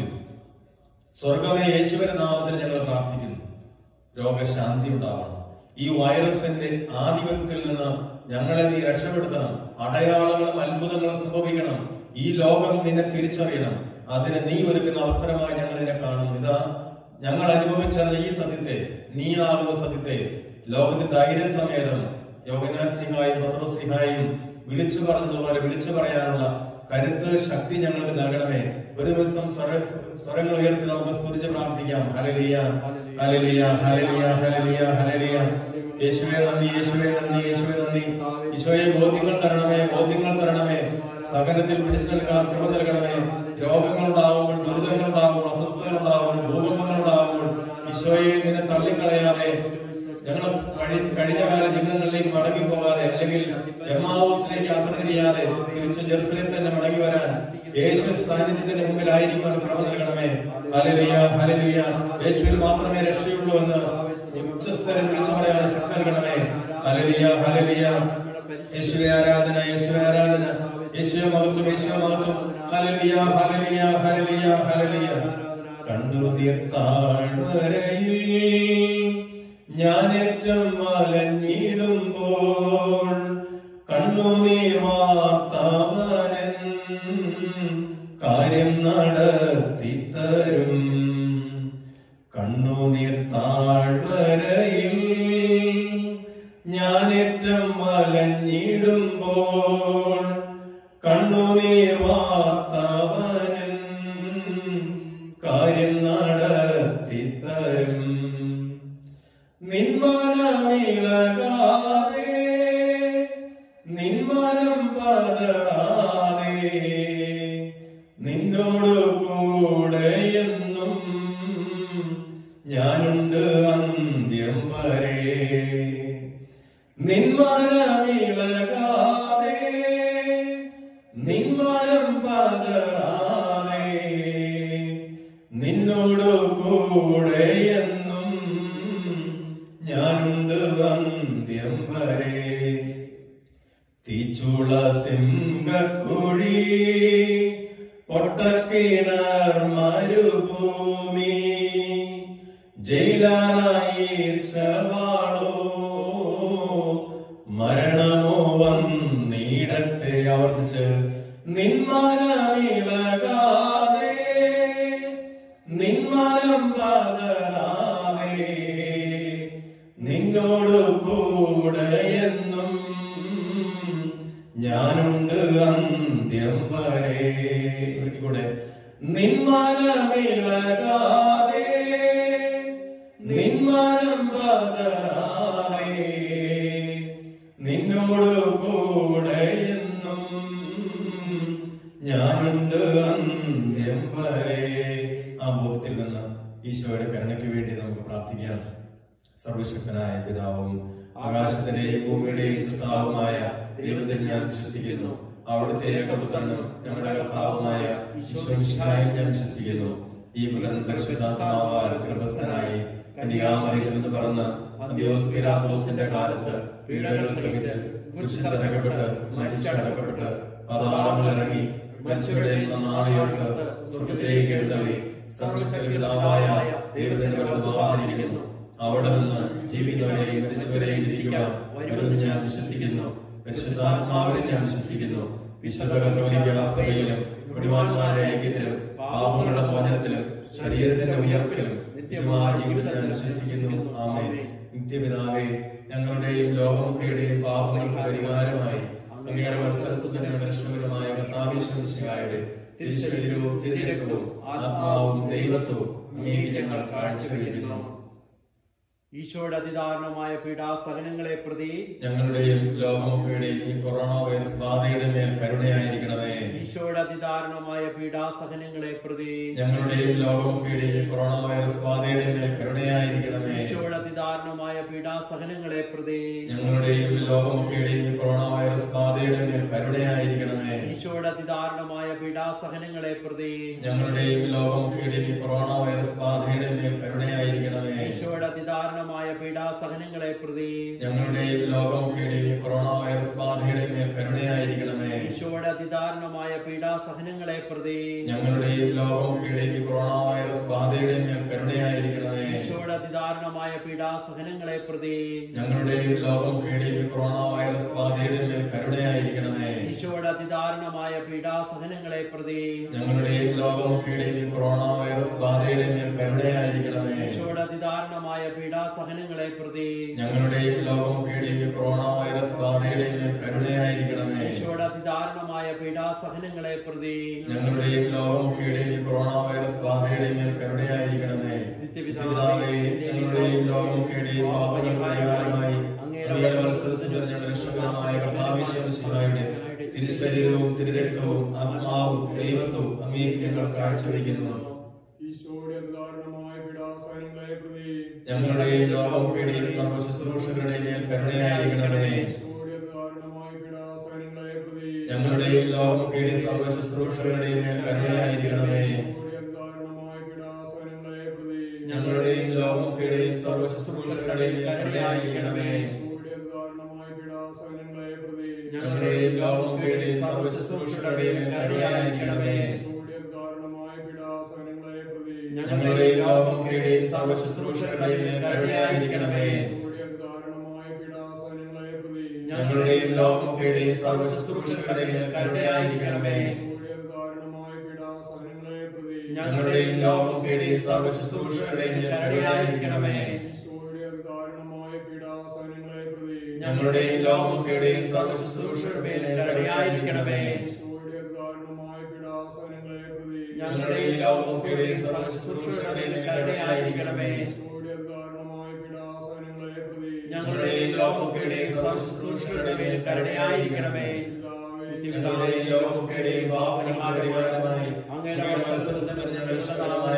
സ്വർഗമേ യേശുവിന്റെ നാമത്തിൽ ഞങ്ങൾ പ്രാർത്ഥിക്കുന്നു രോഗശാന്തി ഉണ്ടാവണം ഈ വൈറസിന്റെ ആധിപത്യത്തിൽ നിന്ന് ഞങ്ങളെ നീ രക്ഷപ്പെടുത്തണം അടയാളങ്ങളും അത്ഭുതങ്ങളും സംഭവിക്കണം ഈ ലോകം നിന്നെ തിരിച്ചറിയണം അതിന് നീ ഒരുക്കുന്ന അവസരമായി ഞങ്ങൾ ഇതിനെ കാണുന്നു ഇതാ ഞങ്ങൾ അനുഭവിച്ച ഈ സത്യത്തെ നീ ആകുന്ന സത്യത്തെ ലോകത്തിന്റെ ധൈര്യസമേതം യോഗനാഥ് ശ്രീഹായും പത്രോ ശ്രീഹായും വിളിച്ചു പറഞ്ഞതുപോലെ വിളിച്ചു പറയാനുള്ള കരുത്ത് ശക്തി ഞങ്ങൾക്ക് നൽകണമേ ഒരു ദിവസം സ്വര സ്വരങ്ങൾ ഉയർത്തി നമുക്ക് സ്തുതിച്ച് പ്രാർത്ഥിക്കാം ഹലലിയ ഹലലിയ ഹലലിയ ഹലലിയ ഹലലിയ യേശുവെ നന്ദി യേശുവെ നന്ദി യേശുവെ നന്ദി ഈശോയെ ബോധ്യങ്ങൾ തരണമേ ബോധ്യങ്ങൾ തരണമേ സകലത്തിൽ പിടിച്ചു നിൽക്കാൻ കൃപ നൽകണമേ രോഗങ്ങൾ ഉണ്ടാകുമ്പോൾ ദുരിതങ്ങൾ ഉണ്ടാകുമ്പോൾ അസ്വസ്ഥതകൾ ഉണ്ടാകുമ്പോൾ ഭൂകമ്പങ്ങൾ ഉണ്ടാകുമ്പോൾ ഈശോയെ നിന്നെ തള്ളിക്കളയാതെ ഞങ്ങൾ കഴി കഴിഞ്ഞ കാല ജീവിതങ്ങളിലേക്ക് മടങ്ങി പോകാതെ അല്ലെങ്കിൽ എമ്മാവൂസിലേക്ക് യാത്ര തിരിയാതെ തിരിച്ച് ജെറുസലേം തന്നെ മടങ്ങി വരാൻ യേശു സാന്നിധ്യത്തിന്റെ മുമ്പിലായിരിക്കാൻ കൃപ നൽകണമേ ഹലലിയ ഹലലിയ യേശുവിൽ മാത്രമേ രക്ഷയുള്ളൂ എന്ന് ഉച്ചസ്ഥരം വിളിച്ചു പറയാൻ ശക്തി നൽകണമേ ഹലലിയ ഹലലിയ യേശുവെ ആരാധന യേശുവെ ആരാധന യേശുവെ മഹത്വം യേശുവെ മഹത്വം ഹലലിയ ഹലലിയ ഹലലിയ ഹലലിയ കണ്ടു നീർത്താഴ്വരയിൽ ഞാനേറ്റം വലഞ്ഞിടുമ്പോൾ കണ്ണുനീർ വാർത്തവനൻ കാര്യം നടത്തിത്തരും കണ്ണുനീർ താഴ്വരയിൽ ഞാനേറ്റം വലഞ്ഞിടുമ്പോൾ കണ്ണുനീർ വാർത്തവനൻ കാര്യം നടത്തിത്തരും നിന്മനമിളകാതെ നിന്മനം പതറാതെ നിന്നോട് കൂടെയെന്നും ഞാനുണ്ട് അന്ത്യം വരെ നിന്മനമിളകാതെ നിന്മനം പതറാതെ നിന്നോട് കൂടെയെന്നും ഞാനുണ്ട് അന്ത്യം വരെ തീച്ചുള സിംഹക്കുഴി പൊട്ടക്കിണർ മരുഭൂമി ജയിലാനായി ചവാളോ മരണമോ വന്നിടട്ടെ ആവർത്തിച്ച് നിന്മാനമിളകാതെ നിന്മാനം പതരാതെ നിന്നോട് കൂടെയെന്നും ഞാനുണ്ട് അന്ത്യം വരെ ഒരിക്കൽ കൂടെ നിന്മാനമിളകാതെ നിന്മാനം പതരാതെ നിന്നോട് കൂടെയെന്നും ഞാനുണ്ട് അന്ത്യം വരെ ആ ബോധത്തിൽ നിന്ന് ഈശോയുടെ കരുണയ്ക്ക് വേണ്ടി നമുക്ക് പ്രാർത്ഥിക്കാം സർവശക്തനായ പിതാവും ആകാശത്തിന്റെയും ഭൂമിയുടെയും സൃഷ്ടാവുമായ ദൈവത്തിൽ ഞാൻ വിശ്വസിക്കുന്നു അവിടുത്തെ ഏകപുത്രനും ഞങ്ങളുടെ കർത്താവുമായ ഈശോമിശിഹായിൽ ഞാൻ വിശ്വസിക്കുന്നു ഈ പുത്രൻ പരിശുദ്ധാത്മാവാൽ ഗർഭസ്ഥനായി കന്യാമറിയിൽ നിന്ന് പറന്ന് അന്ത്യോസ് പിലാത്തോസിന്റെ കാലത്ത് പീഡകൾ സഹിച്ച് കുരിശിൽ തറക്കപ്പെട്ട് മരിച്ചടക്കപ്പെട്ട് പതാളങ്ങൾ ഇറങ്ങി മരിച്ചവരുടെ നാളെയോട്ട് സ്വർഗത്തിലേക്ക് എഴുന്നള്ളി സർവശക്തിപിതാവായ ദൈവത്തിന്റെ വലതുഭാഗത്തിരിക്കുന്നു അവിടെ നിന്ന് ജീവിക്കുന്നവരെയും മരിച്ചവരെയും വിധിക്കുവാൻ വരുമെന്ന് ഞാൻ വിശ്വസിക്കുന്നു പരിശുദ്ധാത്മാവിനെ ഞാൻ വിശ്വസിക്കുന്നു വിശുദ്ധ കത്തോലിക്ക സഭയിലും കുടിവാന്മാരുടെ ഐക്യത്തിലും പാപങ്ങളുടെ മോചനത്തിലും ശരീരത്തിന്റെ ഉയർപ്പിലും നിത്യമായ ജീവിതത്തിൽ ഞാൻ വിശ്വസിക്കുന്നു ആമേൻ നിത്യപിതാവേ ഞങ്ങളുടെയും ലോകമൊക്കെയുടെയും പാപങ്ങൾക്ക് പരിഹാരമായി അങ്ങയുടെ വത്സരസുതനും രക്ഷകരമായ കർത്താവിശ്വസിയായുടെ തിരുശരീരവും തിരുരക്തവും ആത്മാവും ദൈവത്വവും അങ്ങേക്ക് ഞങ്ങൾ കാഴ്ചവെക്കുന്നു ഈശോയുടെ അതിദാരുണമായ പീഡാസഹനങ്ങളെ പ്രതി ഞങ്ങളുടെയും ലോകമൊക്കെയുടെയും ഈ കൊറോണ വൈറസ് ബാധയുടെ മേൽ കരുണയായിരിക്കണമേ ഈശോയുടെ അതിദാരുണമായ പീഡാസഹനങ്ങളെ പ്രതി ഞങ്ങളുടെയും ലോകമൊക്കെയുടെയും ഈ കൊറോണ വൈറസ് ബാധയുടെ മേൽ കരുണയായിരിക്കണമേ ഈശോയുടെ അതിദാരുണമായ പീഡാസഹനങ്ങളെ പ്രതി ഞങ്ങളുടെയും ലോകമൊക്കെയുടെയും ഈ കൊറോണ വൈറസ് ബാധയുടെ മേൽ കരുണയായിരിക്കണമേ ഈശോയുടെ അതിദാരുണമായ പീഡാസഹനങ്ങളെ പ്രതി ഞങ്ങളുടെയും ലോകമൊക്കെയുടെയും ഈ കൊറോണ വൈറസ് ബാധയുടെ മേൽ കരുണയായിരിക്കണമേ ഈശോയുടെ അതിദാരുണമായ പീഡാസഹനങ്ങളെ പ്രതി ഞങ്ങളുടെയും ലോകമൊക്കെയുടെയും ഈ കൊറോണ വൈറസ് ബാധയുടെ മേൽ കരുണയായിരിക്കണമേ ഈശോയുടെ അതിദാരുണമായ പീഡാസഹനങ്ങളെ പ്രതി ഞങ്ങളുടെയും ലോകമൊക്കെയുടെയും ഈ കൊറോണ വൈറസ് ബാധയുടെ മേൽ കരുണയായിരിക്കണമേ ഈശോയുടെ അതിദാരുണമായ പീഡാസഹനങ്ങളെ പ്രതി ഞങ്ങളുടെയും ലോകമൊക്കെയുടെയും ഈ കൊറോണ വൈറസ് ബാധയുടെ മേൽ കരുണയായിരിക്കണമേ ഈശോയുടെ അതിദാരുണമായ പീഡാസഹനങ്ങളെ പ്രതി ഞങ്ങളുടെയും ലോകമൊക്കെയുടെയും ഈ കൊറോണ വൈറസ് ബാധയുടെ മേൽ കരുണയായിരിക്കണമേ ഈശോയുടെ അതിദാരുണമായ പീഡാസഹനങ്ങളെ പ്രതി ഞങ്ങളുടെയും ലോകമൊക്കെയുടെയും ഈ കൊറോണ വൈറസ് ബാധയുടെ മേൽ കരുണയായിരിക്കണമേ ഈശോയുടെ അതിദാരുണമായ പീഡാസഹനങ്ങളെ പ്രതി ഞങ്ങളുടെയും ലോകമൊക്കെയുടെയും ഈ കൊറോണ വൈറസ് ബാധയുടെ മേൽ കരുണയായിരിക്കണമേ നിത്യപിതാവേ ഞങ്ങളുടെയും ലോകമൊക്കെയുടെയും പാപങ്ങൾ പരിഹാരമായി അങ്ങയുടെ വത്സരത്തിന്റെ ഞങ്ങളുടെ രക്ഷകരമായ കർത്താവിശ്വസിഹായുടെ തിരുശരീരവും തിരുരക്തവും ആത്മാവും ദൈവത്വവും അങ്ങേക്ക് ഞങ്ങൾ കാഴ്ചവെക്കുന്നു ഈശോയുടെ ദാരുണമായ പീഡാസനങ്ങളെ പ്രതി ഞങ്ങളുടെയും ലോകമൊക്കെയുടെയും സർവ്വ ശുശ്രൂഷകളുടെയും മേൽ കരുണയായിരിക്കണമേ ഈശോയുടെ ദാരുണമായ പീഡാസനങ്ങളെ പ്രതി ഞങ്ങളുടെയും ലോകമൊക്കെയുടെയും സർവ്വ ശുശ്രൂഷകളുടെയും മേൽ കരുണയായിരിക്കണമേ ഈശോയുടെ ദാരുണമായ പീഡാസനങ്ങളെ പ്രതി ഞങ്ങളുടെയും ലോകമൊക്കെയുടെയും സർവ്വ ശുശ്രൂഷകളുടെയും മേൽ കരുണയായിരിക്കണമേ ഈശോയുടെ ദാരുണമായ പീഡാസനങ്ങളെ പ്രതി ഞങ്ങളുടെയും ലോകമൊക്കെയുടെയും സർവ്വ ശുശ്രൂഷകളുടെയും മേൽ കരുണയായിരിക്കണമേ ഈശോയുടെ ദാരുണമായ പീഡാസനങ്ങളെ പ്രതി ഞങ്ങളുടെയും ലോകമൊക്കെയുടെയും സർവ്വ ശുശ്രൂഷകളുടെയും മേൽ കരുണയായിരിക്കണമേ ഈശോയുടെ ദാരുണമായ പീഡാസനങ്ങളെ പ്രതി ഞങ്ങളുടെയും ലോകമൊക്കെയുടെയും സർവ്വ ശുശ്രൂഷകളുടെയും മേൽ കരുണയായിരിക്കണമേ ഈശോയുടെ ദാരുണമായ പീഡാസനങ്ങളെ പ്രതി ഞങ്ങളുടെയും ലോകമൊക്കെയുടെയും സർവ്വ ശുശ്രൂഷകളുടെയും മേൽ കരുണയായിരിക്കണമേ ഈശോയുടെ ദാരുണമായ പീഡാസനങ്ങളെ പ്രതി ഞങ്ങളുടെയും ലോകമൊക്കെയുടെയും സർവ്വ ശുശ്രൂഷകളുടെയും മേൽ കരുണയായിരിക്കണമേ ഈശോയുടെ ദാരുണമായ പീഡാസനങ്ങളെ പ്രതി ഞങ്ങളുടെയും ലോകമൊക്കെയുടെയും സർവ്വ ശുശ്രൂഷകളുടെയും മേൽ കരുണയായിരിക്കണമേ ഈശോയുടെ ദാരുണമായ പീഡാസനങ്ങളെ പ്രതി ഞങ്ങളുടെയും ലോകമൊക്കെയുടെയും സർവ്വ ശുശ്രൂഷകളുടെയും മേൽ കരുണയായിരിക്കണമേ പിതാവേ, ഞങ്ങളുടെയും ലോകമൊക്കെയുടെയും പാപങ്ങൾ പരിഹാരമായി അങ്ങയുടെ വത്സരത്തിന്റെ ഞങ്ങളുടെ രക്ഷകനായ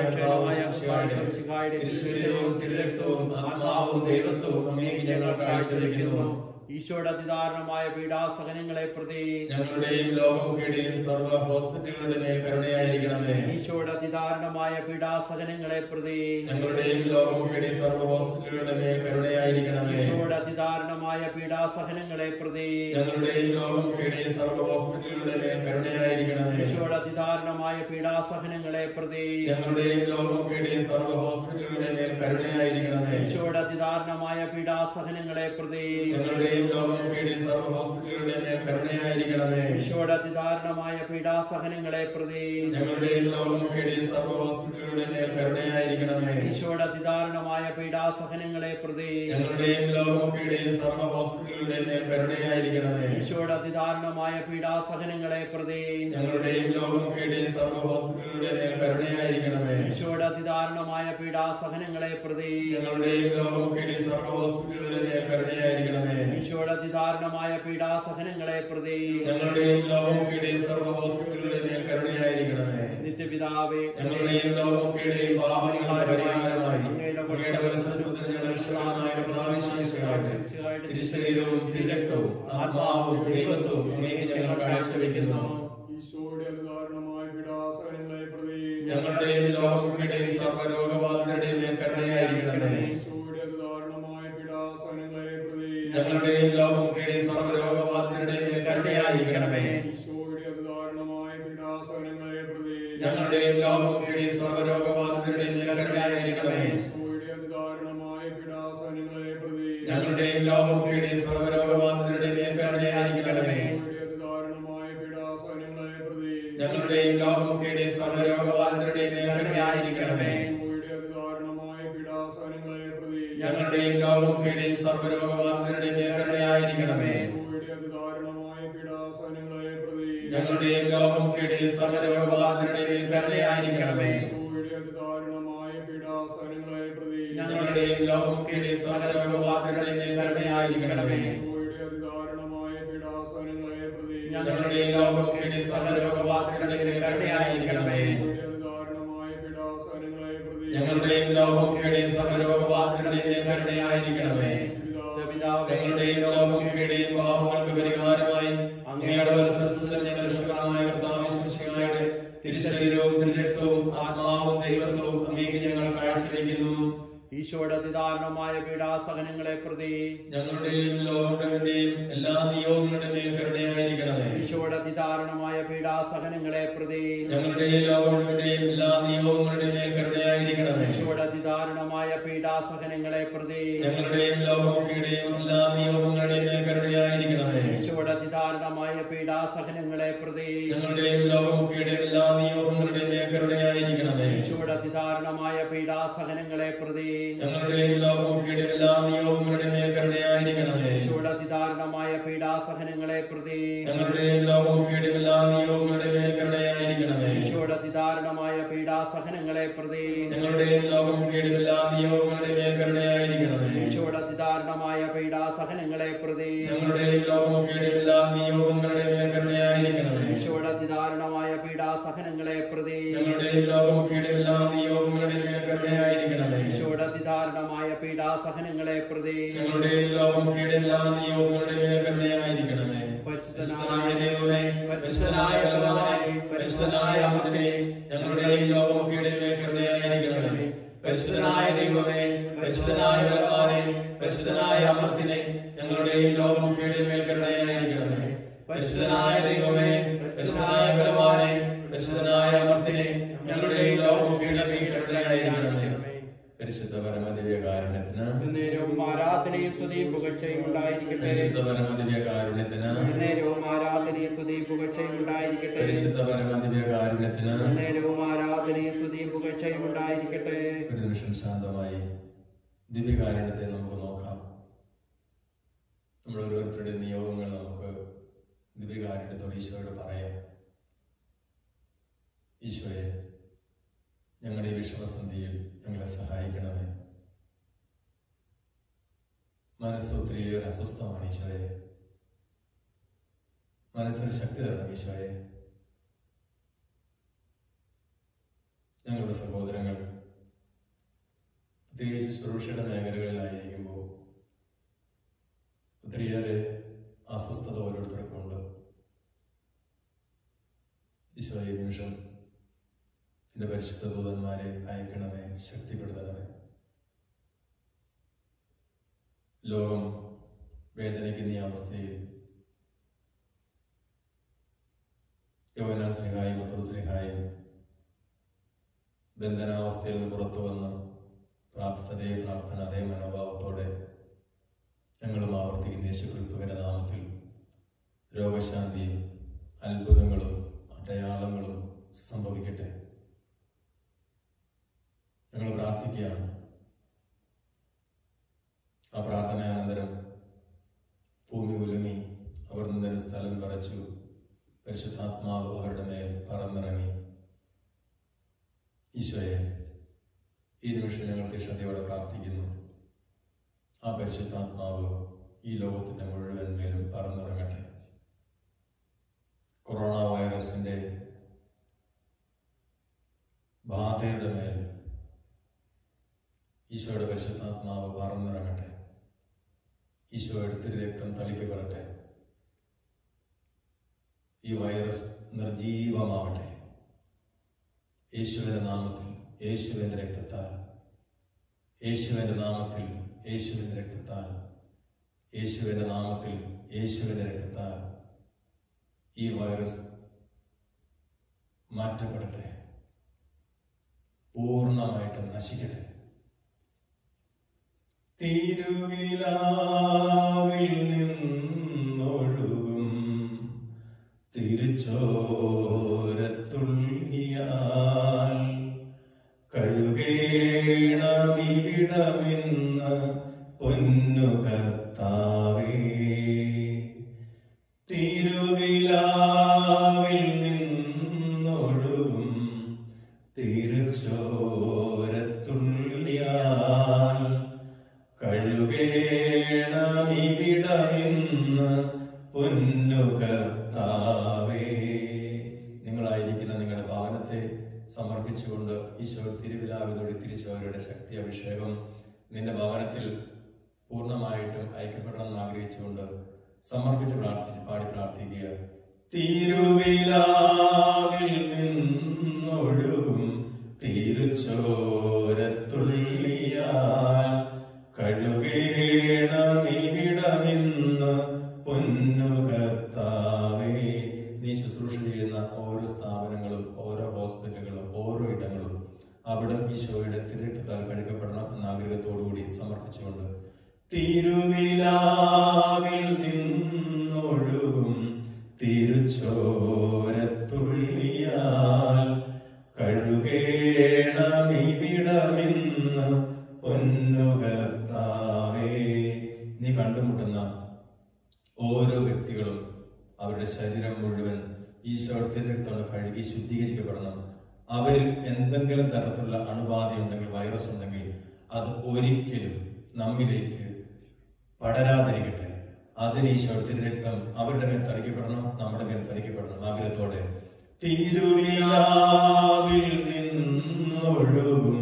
കർത്താവായ തിരുശരീരവും തിരുരക്തവും ആത്മാവും ദൈവത്വവും അങ്ങേക്ക് ഞങ്ങൾ കാഴ്ചവെക്കുന്നു ഈശോയുടെ അതിദാരുണമായ പീഡാസഹനങ്ങളെ പ്രതി ഞങ്ങളുടെയും ലോകമൊക്കെയുടെയും സർവ്വ ഹോസ്പിറ്റലുകളുടെ മേൽ കരുണയായിരിക്കണമേ ഈശോയുടെ അതിദാരുണമായ പീഡാസഹനങ്ങളെ പ്രതി ഞങ്ങളുടെയും ലോകമൊക്കെയുടെയും സർവ്വ ഹോസ്പിറ്റലുകളുടെ മേൽ കരുണയായിരിക്കണമേ ഈശോയുടെ അതിദാരുണമായ പീഡാസഹനങ്ങളെ പ്രതി ഞങ്ങളുടെയും ലോകമൊക്കെയുടെയും സർവ്വ ഹോസ്പിറ്റലുകളുടെ മേൽ കരുണയായിരിക്കണമേ ഈശോയുടെ അതിദാരുണമായ പീഡാസഹനങ്ങളെ പ്രതി ഞങ്ങളുടെയും ലോകമൊക്കെയുടെയും സർവ്വ ഹോസ്പിറ്റലുകളുടെ മേൽ കരുണയായിരിക്കണമേ ഈശോയുടെ അതിദാരുണമായ പീഡാസഹനങ്ങളെ പ്രതി ഞങ്ങളുടെയും ലോകമൊക്കെയുടെയും സർവ്വ ഹോസ്പിറ്റലുകളുടെ മേൽ കരുണയായിരിക്കണമേ ഈശോയുടെ അതിദാരുണമായ പീഡാസഹനങ്ങളെ പ്രതി ഞങ്ങളുടെയും ലോകമൊക്കെയുടെയും സർവ്വ ഹോസ്പിറ്റലുകളുടെ മേൽ കരുണയായിരിക്കണമേ ഈശോയുടെ അതിദാരുണമായ പീഡാസഹനങ്ങളെ പ്രതി ഞങ്ങളുടെയും ലോകമൊക്കെയുടെയും സർവ്വ ഹോസ്പിറ്റലുകളുടെ മേൽ കരുണയായിരിക്കണമേ ഈശോയുടെ അതിദാരുണമായ പീഡാസഹനങ്ങളെ പ്രതി ഞങ്ങളുടെയും ലോകമൊക്കെയുടെയും സർവ്വ ഹോസ്പിറ്റലുകളുടെ മേൽ കരുണയായിരിക്കണമേ ഈശോയുടെ അതിദാരുണമായ പീഡാസഹനങ്ങളെ പ്രതി ഞങ്ങളുടെയും ലോകമൊക്കെയുടെയും സർവ്വ ഹോസ്പിറ്റലുകളുടെ മേൽ കരുണയായിരിക്കണമേ ഈശോയുടെ അതിദാരുണമായ പീഡാസഹനങ്ങളെ പ്രതി ഞങ്ങളുടെയും ലോകമൊക്കെയുടെയും സർവ്വ ഹോസ്പിറ്റലുകളുടെ മേൽ കരുണയായിരിക്കണമേ നിത്യപിതാവേ ഞങ്ങളുടെയും ലോകമൊക്കെയുടെയും പാപങ്ങളുടെ പരിഹാരമായി അങ്ങയുടെ വത്സരസുതൻ ഞങ്ങളുടെ രക്ഷകനായ കർത്താവിശ്വസിയാകട്ടെ തിരുശരീരവും തിരുരക്തവും ആത്മാവും ദൈവത്വവും അങ്ങേക്ക് ഞങ്ങൾ കാഴ്ചവെക്കുന്നു ഈശോയുടെ ദാരുണമായ പീഡാസനങ്ങളെ പ്രതി ഞങ്ങളുടെയും ലോകമൊക്കെയുടെയും സർവ്വ രോഗബാധിതരുടെയും മേൽ കരുണയായിരിക്കണമേ ഈശോയുടെ ദാരുണമായ പീഡാസനങ്ങളെ പ്രതി ഞങ്ങളുടെയും ലോകമൊക്കെയുടെയും സർവ്വ രോഗബാധിതരുടെയും മേൽ കരുണയായിരിക്കണമേ ഈശോയുടെ ദാരുണമായ പീഡാസനങ്ങളെ പ്രതി ഞങ്ങളുടെയും ലോകമൊക്കെയുടെയും സർവ്വ രോഗബാധിതരുടെയും മേൽ കരുണയായിരിക്കണമേ ഈശോയുടെ ദാരുണമായ പീഡാസനങ്ങളെ പ്രതി ഞങ്ങളുടെയും ലോകമൊക്കെയുടെയും സർവ്വ രോഗബാധിതരുടെയും മേൽ കരുണയായിരിക്കണമേ ഈശോയുടെ ദാരുണമായ പീഡാസനങ്ങളെ പ്രതി ഞങ്ങളുടെയും ലോകമൊക്കെയുടെയും സർവ്വ രോഗബാധിതരുടെയും മേൽ കരുണയായിരിക്കണമേ ഈശോയുടെ ദാരുണമായ ഞങ്ങളുടെയും ലോകമൊക്കെയുടെയും സർവ്വരോഗബാധിതരുടെയും മേൽ കരുണയായിരിക്കണമേ ഈശോയുടെ അതിദാരുണമായ പീഡാസനങ്ങളെ പ്രതി ഞങ്ങളുടെയും ലോകമൊക്കെയുടെയും സർവ്വരോഗബാധിതരുടെയും മേൽ കരുണയായിരിക്കണമേ ഈശോയുടെ അതിദാരുണമായ പീഡാസനങ്ങളെ പ്രതി ഞങ്ങളുടെയും ലോകമൊക്കെയുടെയും സർവ്വരോഗബാധിതരുടെയും മേൽ കരുണയായിരിക്കണമേ ഈശോയുടെ അതിദാരുണമായ പീഡാസനങ്ങളെ പ്രതി ഞങ്ങളുടെയും ലോകമൊക്കെയുടെയും സർവ്വരോഗബാധിതരുടെയും മേൽ കരുണയായിരിക്കണമേ ഈശോയുടെ അതിദാരുണമായ പീഡാസനങ്ങളെ പ്രതി ഞങ്ങളുടെയും ലോകമൊക്കെയുടെയും സർവ്വരോഗബാധിതരുടെയും മേൽ കരുണയായിരിക്കണമേ പിതാവേ, ഞങ്ങളുടെയും ലോകമൊക്കെയുടെയും പാപങ്ങൾക്ക് പരിഹാരമായി അങ്ങയുടെ വത്സരസുന്ദരം ഞങ്ങൾ രക്ഷകനായ കർത്താവിശ്വസിയായുടെ തിരുശരീരവും തിരുരക്തവും ആത്മാവും ദൈവത്വവും അങ്ങേക്ക് ഞങ്ങൾ കാഴ്ചവെക്കുന്നു ഈശോയുടെ അതിദാരുണമായ പീഡാസഹനങ്ങളെ പ്രതി ഞങ്ങളുടെയും ലോകങ്ങളുടെയും എല്ലാ നിയോഗങ്ങളുടെ മേൽ കരുണയായിരിക്കണമേ ഈശോയുടെ അതിദാരുണമായ പീഡാസഹനങ്ങളെ പ്രതി ഞങ്ങളുടെയും ലോകങ്ങളുടെയും എല്ലാ നിയോഗങ്ങളുടെ മേൽ കരുണയായിരിക്കണമേ ഈശോയുടെ അതിദാരുണമായ പീഡാസഹനങ്ങളെ പ്രതി ഞങ്ങളുടെയും ലോകമൊക്കെയുടെയും എല്ലാ നിയോഗങ്ങളുടെയും മേൽ കരുണയായിരിക്കണമേ ഈശോയുടെ അതിദാരുണമായ പീഡാസഹനങ്ങളെ പ്രതി ഞങ്ങളുടെയും ലോകമൊക്കെയുടെയും എല്ലാ നിയോഗങ്ങളുടെയും മേൽ കരുണയായിരിക്കണമേ ഈശോയുടെ അതിദാരുണമായ പീഡാസഹനങ്ങളെ പ്രതി ഞങ്ങളുടെയും ലോകമൊക്കെയുടെയും എല്ലാ നിയോഗങ്ങളുടെയും മേൽ കരുണയായിരിക്കണമേ ഈശോയുടെ അതിദാരുണമായ പീഡാസഹനങ്ങളെ പ്രതി ഞങ്ങളുടെയും ലോകമൊക്കെയുടെയും എല്ലാ നിയോഗങ്ങളുടെയും മേൽ കരുണയായിരിക്കണമേ ഈശോയുടെ അതിദാരുണമായ പീഡാസഹനങ്ങളെ പ്രതി ഞങ്ങളുടെയും ലോകമൊക്കെയുടെയും എല്ലാ നിയോഗങ്ങളുടെയും മേൽ കരുണയായിരിക്കണമേ ഈശോയുടെ അതിദാരുണമായ പീഡാസഹനങ്ങളെ പ്രതി ഞങ്ങളുടെയും ലോകമൊക്കെയുടെയും എല്ലാ നിയോഗങ്ങളുടെയും മേൽ കരുണയായിരിക്കണമേ ഈശോയുടെ അതിദാരുണമായ പീഡാസഹനങ്ങളെ പ്രതി ഞങ്ങളുടെയും ലോകമൊക്കെയുടെയും എല്ലാ നിയോഗങ്ങളുടെയും മേൽ കരുണയായിരിക്കണമേ ഈശോയുടെ അതിദാരുണമായ പീഡാസഹനങ്ങളെ പ്രതി ഞങ്ങളുടെയും ലോകമൊക്കെയുടെയും എല്ലാ നിയോഗങ്ങളുടെയും മേൽ കരുണയായിരിക്കണമേ പരിശുദ്ധനായ ദൈവമേ പരിശുദ്ധനായ ഭഗവാനെ പരിശുദ്ധനായ അമൃതനെ ഞങ്ങളുടെയും ലോകമൊക്കെയുടെയും മേൽ കരുണയായിരിക്കണമേ പരിശുദ്ധനായ ദൈവമേ പരിശുദ്ധനായ ഭഗവാനെ പരിശുദ്ധനായ അമർത്തിനെ ഞങ്ങളുടെയും ലോകമൊക്കെയുടെയും മേൽ കരുണയായിരിക്കണമേ പരിശുദ്ധനായ ദൈവമേ പരിശുദ്ധനായ ഭഗവാനെ പരിശുദ്ധനായ അമർത്തിനെ ഞങ്ങളുടെയും ലോകമൊക്കെയുടെയും മേൽ കരുണയായിരിക്കണമേ പരിശുദ്ധ പരമദിവ്യകാരുണ്യത്തിന് നേരവും ആരാധനയും സ്തുതിയും പുകഴ്ചയും ഉണ്ടായിരിക്കട്ടെ പരിശുദ്ധ പരമദിവ്യകാരുണ്യത്തിന് നേരവും ആരാധനയും സ്തുതിയും പുകഴ്ചയും ഉണ്ടായിരിക്കട്ടെ പരിശുദ്ധ പരമദിവ്യകാരുണ്യത്തിന് നേരവും ആരാധനയും സ്തുതിയും പുകഴ്ചയും ഉണ്ടായിരിക്കട്ടെ ഒരു നിമിഷം ശാന്തമായി ദിവ്യകാരുണ്യത്തെ നമുക്ക് നോക്കാം നമ്മൾ ഓരോരുത്തരുടെ നിയോഗങ്ങൾ നമുക്ക് ദിവ്യകാരുണ്യത്തോട് ഈശോയോട് പറയാം ഈശോയെ ഞങ്ങളുടെ ഈ വിഷമസന്ധിയിൽ ഞങ്ങളെ സഹായിക്കണമേ മനസ്സ് ഒത്തിരിയേറെ അസ്വസ്ഥമാണ് ഈശോയെ മനസ്സിന് ശക്തി തരണം ഈശോയെ ഞങ്ങളുടെ സഹോദരങ്ങൾ പ്രത്യേകിച്ച് ശുശ്രൂഷയുടെ മേഖലകളിലായിരിക്കുമ്പോൾ ഒത്തിരിയേറെ അസ്വസ്ഥത ഓരോരുത്തർക്കും ഉണ്ട് ഈശോ ഈ നിമിഷം നിന്റെ പരിശുദ്ധ ദൂതന്മാരെ അയക്കണമേ ശക്തിപ്പെടുത്തണമേ ലോകം വേദനിക്കുന്ന ഈ അവസ്ഥയിൽ യൗവന സ്നേഹായും പത്ര സ്നേഹായും ബന്ധനാവസ്ഥയിൽ നിന്ന് പുറത്തു വന്ന് പ്രാപ്തതയെ പ്രാർത്ഥന അതേ മനോഭാവത്തോടെ ഞങ്ങളും ആവർത്തിക്കുന്ന യേശുക്രിസ്തുവിന്റെ നാമത്തിൽ രോഗശാന്തിയും അത്ഭുതങ്ങളും അടയാളങ്ങളും സംഭവിക്കട്ടെ ഞങ്ങൾ പ്രാർത്ഥിക്കുകയാണ് ആ പ്രാർത്ഥനയാനന്തരം ഭൂമി ഉലുങ്ങി അവർ നിന്നൊരു സ്ഥലം വിറച്ചു പരിശുദ്ധാത്മാവ് അവരുടെ മേൽ പറന്നിറങ്ങി ഈശോയെ ഈ നിമിഷം ഞങ്ങൾ തീക്ഷണതയോടെ പ്രാർത്ഥിക്കുന്നു ആ പരിശുദ്ധാത്മാവ് ഈ ലോകത്തിന്റെ മുഴുവൻ മേലും പറന്നിറങ്ങട്ടെ കൊറോണ വൈറസിന്റെ ബാധയുടെ മേൽ ഈശോയുടെ പരിശുദ്ധാത്മാവ് പറന്നിറങ്ങട്ടെ ഈശോയുടെ തിരുരക്തം തളിക്കപ്പെടട്ടെ ഈ വൈറസ് നിർജീവമാവട്ടെ യേശുവിന്റെ നാമത്തിൽ യേശുവിന്റെ രക്തത്താൽ യേശുവിന്റെ നാമത്തിൽ യേശുവിന്റെ രക്തത്താൽ യേശുവിന്റെ നാമത്തിൽ യേശുവിന്റെ രക്തത്താൽ ഈ വൈറസ് മാറ്റപ്പെടട്ടെ പൂർണ്ണമായിട്ടും നശിക്കട്ടെ തിരുവിലാവിൽ നിന്നൊഴുകും തിരുച്ചോരത്തുള്ളിയാൽ കഴുകേണമിവിടമെന്ന് സമർപ്പിച്ചുകൊണ്ട് ഈശോ തിരുവിലാവിലൂടെ തിരിച്ചവരുടെ ശക്തി അഭിഷേകം നിന്റെ ഭവനത്തിൽ പൂർണ്ണമായിട്ടും ഐക്യപ്പെടണമെന്ന് ആഗ്രഹിച്ചുകൊണ്ട് സമർപ്പിച്ച് പ്രാർത്ഥിച്ച് പാടി പ്രാർത്ഥിക്കുക തിരുവിലാവിൽ നിന്നൊഴുകും തിരുച്ചോരത്തുള്ളിയാൽ കഴുകേണമിവിടമിന്ന് പൊന്നു കർത്താവേ നീ ശുശ്രൂഷ ചെയ്യുന്ന ഓരോ സ്ഥാപനങ്ങളും ഓരോ ഹോസ്പിറ്റലുകളും ഓരോ ഇടങ്ങളും അവിടെ ഈശോയുടെ തിരക്കത്താൽ കഴുകപ്പെടണം എന്ന ആഗ്രഹത്തോടുകൂടി സമർപ്പിച്ചുകൊണ്ട് തിരുവിലാവിൽ നിന്നൊഴുകും തിരുച്ചോരത്തുള്ളിയാൽ കഴുകേണമിവിടമിന്ന് പൊന്നു കർത്താവേ നീ കണ്ടുമുട്ടുന്ന ഓരോ വ്യക്തികളും അവരുടെ ശരീരം മുഴുവൻ ഈശോടത്തിനടുത്താണ് കഴുകി ശുദ്ധീകരിക്കപ്പെടണം അവരിൽ എന്തെങ്കിലും തരത്തിലുള്ള അണുബാധ ഉണ്ടെങ്കിൽ വൈറസ് ഉണ്ടെങ്കിൽ അത് ഒരിക്കലും നമ്മിലേക്ക് പടരാതിരിക്കട്ടെ അതിന് ഈശോടത്തിന്റെ രക്തം അവരുടെ മേൽ തളിക്കപ്പെടണം നമ്മുടെ മേൽ തളിക്കപ്പെടണം ആഗ്രഹത്തോടെ തിരുവിലാവിൽ നിന്നൊഴുകും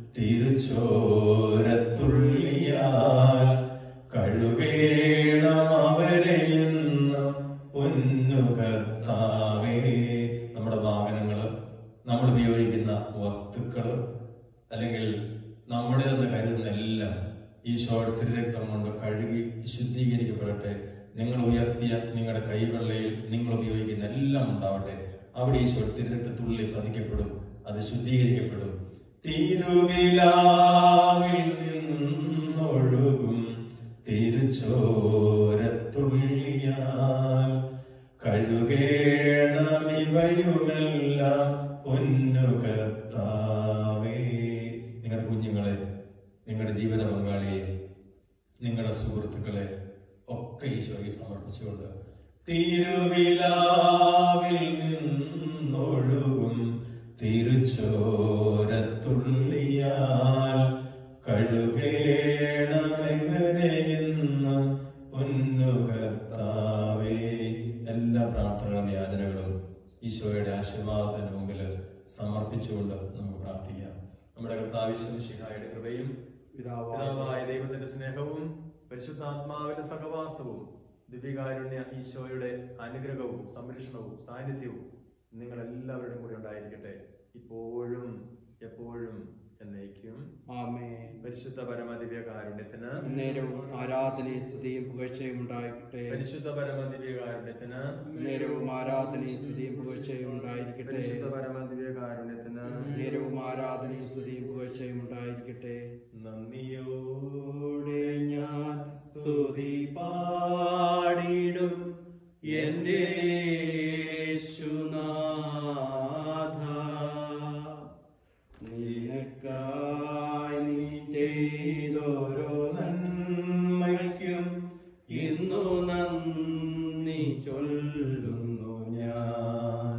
തിരുച്ചോരത്തുള്ളിയാൽ കഴുകേണം അവരെയെന്ന് പൊന്നു കർത്താവേ നമ്മുടെ വാഹനങ്ങള് നമ്മൾ ഉപയോഗിക്കുന്ന വസ്തുക്കള് അല്ലെങ്കിൽ നമ്മുടേതെന്ന് കരുതുന്ന എല്ലാം ഈശോയുടെ തിരുരക്തം കൊണ്ട് കഴുകി ശുദ്ധീകരിക്കപ്പെടട്ടെ നിങ്ങൾ ഉയർത്തിയ നിങ്ങളുടെ കൈവെള്ളയിൽ നിങ്ങൾ ഉപയോഗിക്കുന്ന എല്ലാം ഉണ്ടാവട്ടെ അവിടെ ഈശോ തിരുരക്തത്തുള്ളിൽ പതിക്കപ്പെടും അത് ശുദ്ധീകരിക്കപ്പെടും തിരുവിലാവിൽ നിന്നൊഴുകും തിരുച്ചോരത്തുള്ളിയാൽ കഴുകേണമിവയുമെല്ലാം പൊന്നു കർത്താവേ നിങ്ങളുടെ കുഞ്ഞുങ്ങളെ നിങ്ങളുടെ ജീവിത പങ്കാളിയെ നിങ്ങളുടെ സുഹൃത്തുക്കളെ ഒക്കെ ഈശോയ്ക്ക് സമർപ്പിച്ചുകൊണ്ട് തിരുവിലാവിൽ നിന്നൊഴുകും തിരുച്ചോരത്തുള്ളിയാൽ കഴുകേണമെവരെയെന്ന് പൊന്നു കർത്താവേ എല്ലാ പ്രാർത്ഥനകളും യാചനകളും ഈശോയുടെ ആശീർവാദത്തിന് മുമ്പിൽ സമർപ്പിച്ചുകൊണ്ട് നമുക്ക് പ്രാർത്ഥിക്കാം നമ്മുടെ കർത്താവിശ്വശിഹായുടെ കൃപയും പിതാവായ ദൈവത്തിന്റെ സ്നേഹവും പരിശുദ്ധാത്മാവിന്റെ സഹവാസവും ദിവ്യകാരുണ്യ ഈശോയുടെ അനുഗ്രഹവും സംരക്ഷണവും സാന്നിധ്യവും നിങ്ങൾ എല്ലാവരുടെയും കൂടെ ഉണ്ടായിരിക്കട്ടെ ഇപ്പോഴും എപ്പോഴും എന്നേക്കും ആമേ പരിശുദ്ധ പരമ ദിവ്യകാരുണ്യത്തിന് നേരവും ആരാധനയും സ്തുതിയും പുകഴ്ചയും ഉണ്ടായിരിക്കട്ടെ പരിശുദ്ധ പരമ ദിവ്യകാരുണ്യത്തിന് നേരവും ആരാധനയും സ്തുതിയും പുകഴ്ചയും ഉണ്ടായിരിക്കട്ടെ പരിശുദ്ധ പരമ ദിവ്യകാരുണ്യത്തിന് നേരവും ആരാധനയും സ്തുതിയും പുകഴ്ചയും ഉണ്ടായിരിക്കട്ടെ നന്ദിയോടെ ഞാൻ സ്തുതി പാടിടും എൻ്റെ യേശുനാഥ നിനക്കായി നീ ചെയ്തോരോ നന്മയ്ക്കും ഇന്നു നന്ദി ചൊല്ലുന്നു ഞാൻ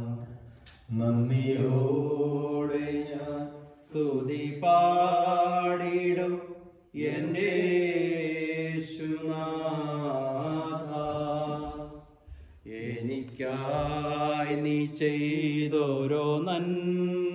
നന്ദിയോടെ ഞാൻ സ്തുതി പാടിടും എൻ്റെ യേശുനാഥ എനിക്കായി നീ ചെയ്തോരോ നന്മ